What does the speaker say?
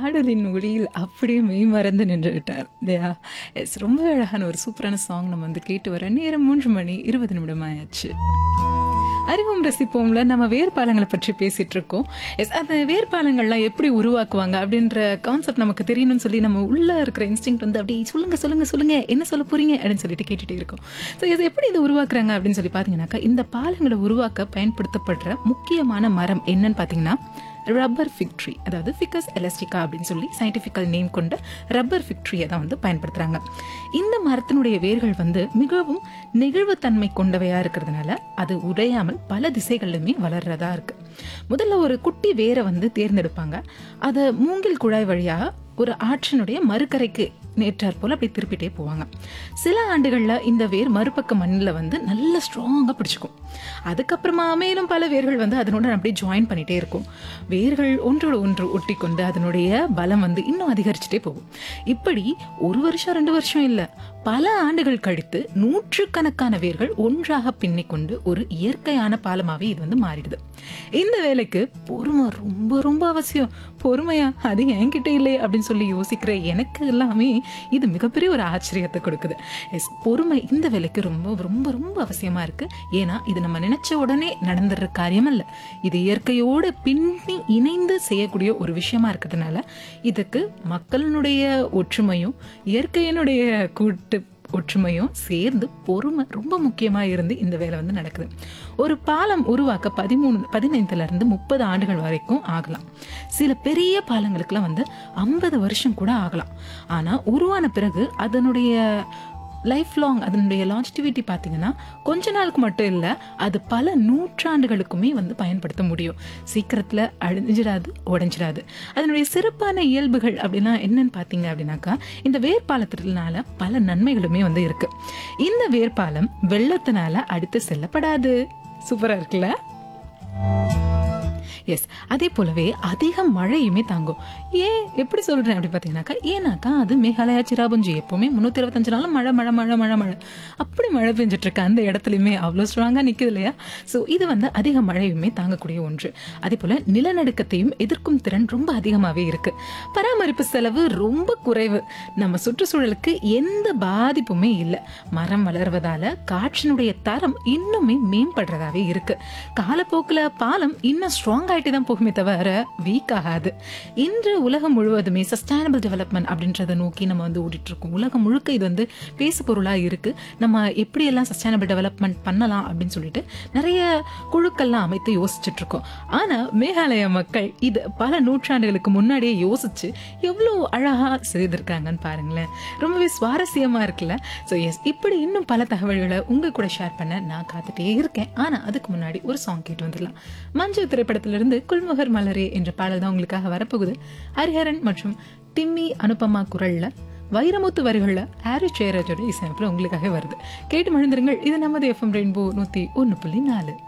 பாடலின் ஒளியில் அப்படியே மெய் மறந்து நின்று விட்டார் இல்லையா எஸ் ரொம்ப அழகான ஒரு சூப்பரான சாங் நம்ம வந்து கேட்டு வர நேரம் மூன்று மணி இருபது நிமிடம் ஆயாச்சு அறிவும் ரசிப்போம்ல நம்ம வேர்பாலங்களை பற்றி பேசிட்டு இருக்கோம் எஸ் அந்த வேர்பாலங்கள்லாம் எப்படி உருவாக்குவாங்க அப்படின்ற கான்செப்ட் நமக்கு தெரியணும்னு சொல்லி நம்ம உள்ள இருக்கிற இன்ஸ்டிங் வந்து அப்படியே சொல்லுங்க சொல்லுங்க சொல்லுங்க என்ன சொல்ல போறீங்க அப்படின்னு சொல்லிட்டு கேட்டுட்டே இருக்கோம் ஸோ இது எப்படி இது உருவாக்குறாங்க அப்படின்னு சொல்லி பார்த்தீங்கன்னாக்கா இந்த பாலங்களை உருவாக்க பயன்படுத்தப்படுற முக்கியமான மரம் என்னன்னு பார்த்தீங்கன்னா rubber fig tree Ficus elastica அப்படின்னு சொல்லி சயின்டிஃபிக்கல் நேம் கொண்ட ரப்பர் ஃபிக்ட்ரியை தான் வந்து பயன்படுத்துகிறாங்க இந்த மரத்தினுடைய வேர்கள் வந்து மிகவும் நெகிழ்வுத்தன்மை கொண்டவையாக இருக்கிறதுனால அது உடையாமல் பல திசைகளிலுமே வளர்றதா இருக்கு முதல்ல ஒரு குட்டி வேரை வந்து தேர்ந்தெடுப்பாங்க அதை மூங்கில் குழாய் வழியாக ஒரு ஆற்றினுடைய மறுக்கரைக்கு நேற்றார் போல் அப்படி திருப்பிட்டே போவாங்க சில ஆண்டுகளில் இந்த வேர் மறுபக்க மண்ணில் வந்து நல்ல ஸ்ட்ராங்காக பிடிச்சிக்கும் அதுக்கப்புறமா மேலும் பல வேர்கள் வந்து அதனோட அப்படியே ஜாயின் பண்ணிட்டே இருக்கும் வேர்கள் ஒன்றோட ஒன்று ஒட்டி கொண்டு அதனுடைய பலம் வந்து இன்னும் அதிகரிச்சுட்டே போகும் இப்படி ஒரு வருஷம் ரெண்டு வருஷம் இல்லை பல ஆண்டுகள் கழித்து நூற்றுக்கணக்கான வேர்கள் ஒன்றாக பின்னிக்கொண்டு ஒரு இயற்கையான பாலமாகவே இது வந்து மாறிடுது இந்த வேலைக்கு பொறுமை ரொம்ப ரொம்ப அவசியம் பொறுமையா அது என்கிட்ட இல்லை அப்படின்னு சொல்லி யோசிக்கிற எனக்கு எல்லாமே இது மிகப்பெரிய ஒரு ஆச்சரியத்தை கொடுக்குது எஸ் பொறுமை இந்த வேலைக்கு ரொம்ப ரொம்ப ரொம்ப அவசியமா இருக்கு ஏன்னா இது நம்ம நினைச்ச உடனே நடந்துடுற காரியம் அல்ல இது இயற்கையோட பின்னி இணைந்து செய்யக்கூடிய ஒரு விஷயமா இருக்கிறதுனால இதுக்கு மக்களினுடைய ஒற்றுமையும் இயற்கையினுடைய கூட்டு ஒற்றுமையும் சேர்ந்து பொறுமை ரொம்ப முக்கியமா இருந்து இந்த வேலை வந்து நடக்குது ஒரு பாலம் உருவாக்க பதிமூணு பதினைந்துல இருந்து முப்பது ஆண்டுகள் வரைக்கும் ஆகலாம் சில பெரிய பாலங்களுக்குலாம் வந்து ஐம்பது வருஷம் கூட ஆகலாம் ஆனா உருவான பிறகு அதனுடைய லைஃப் லாங் அதனுடைய லாஞ்சிட்டிவிட்டி பார்த்தீங்கன்னா கொஞ்ச நாளுக்கு மட்டும் இல்லை அது பல நூற்றாண்டுகளுக்குமே வந்து பயன்படுத்த முடியும் சீக்கிரத்தில் அழிஞ்சிடாது உடஞ்சிடாது அதனுடைய சிறப்பான இயல்புகள் அப்படின்னா என்னன்னு பார்த்தீங்க அப்படின்னாக்கா இந்த வேர்பாலத்தினால பல நன்மைகளுமே வந்து இருக்கு இந்த வேர்பாலம் வெள்ளத்தினால அடுத்து செல்லப்படாது சூப்பராக இருக்குல்ல எஸ் அதே போலவே அதிக மழையுமே தாங்கும் ஏன் எப்படி சொல்றேன் அப்படி பார்த்தீங்கன்னாக்கா ஏன்னாக்கா அது மேகாலயா சிராபுஞ்சி எப்பவுமே முந்நூற்றி இருபத்தஞ்சு நாளும் மழை மழை மழை மழை மழை அப்படி மழை பெஞ்சிட்டு இருக்கு அந்த இடத்துலையுமே அவ்வளோ ஸ்ட்ராங்காக நிற்குது இல்லையா ஸோ இது வந்து அதிக மழையுமே தாங்கக்கூடிய ஒன்று அதே போல நிலநடுக்கத்தையும் எதிர்க்கும் திறன் ரொம்ப அதிகமாகவே இருக்கு பராமரிப்பு செலவு ரொம்ப குறைவு நம்ம சுற்றுச்சூழலுக்கு எந்த பாதிப்புமே இல்லை மரம் வளர்வதால காற்றினுடைய தரம் இன்னுமே மேம்படுறதாவே இருக்கு காலப்போக்கில் பாலம் இன்னும் ஸ்ட்ராங் ஆகிட்டே தான் போகுமே தவிர வீக் ஆகாது இன்று உலகம் முழுவதுமே சஸ்டைனபிள் டெவலப்மெண்ட் அப்படின்றத நோக்கி நம்ம வந்து ஓடிட்டு இருக்கோம் உலகம் முழுக்க இது வந்து பேசு பொருளாக இருக்கு நம்ம எப்படியெல்லாம் சஸ்டைனபிள் டெவலப்மெண்ட் பண்ணலாம் அப்படின்னு சொல்லிட்டு நிறைய குழுக்கள்லாம் அமைத்து யோசிச்சுட்டு இருக்கோம் ஆனால் மேகாலய மக்கள் இது பல நூற்றாண்டுகளுக்கு முன்னாடியே யோசிச்சு எவ்வளோ அழகாக செய்திருக்காங்கன்னு பாருங்களேன் ரொம்பவே சுவாரஸ்யமாக இருக்குல்ல ஸோ எஸ் இப்படி இன்னும் பல தகவல்களை உங்க கூட ஷேர் பண்ண நான் காத்துட்டே இருக்கேன் ஆனால் அதுக்கு முன்னாடி ஒரு சாங் கேட்டு வந்துடலாம் மஞ்சள் திரைப்படத்திலிருந்து குல்முகர் மலரே என்ற பாடல் தான் உங்களுக்காக வரப்போகுது ஹரிஹரன் மற்றும் டிம்மி அனுபமா குரல்ல வைரமுத்து வரிகளில் ஹாரி ஜெயராஜோட இசையமைப்பில் உங்களுக்காக வருது கேட்டு மழுந்துருங்கள் இது நமது எஃப்எம் ரெயின்போ நூற்றி ஒன்று புள்ளி நாலு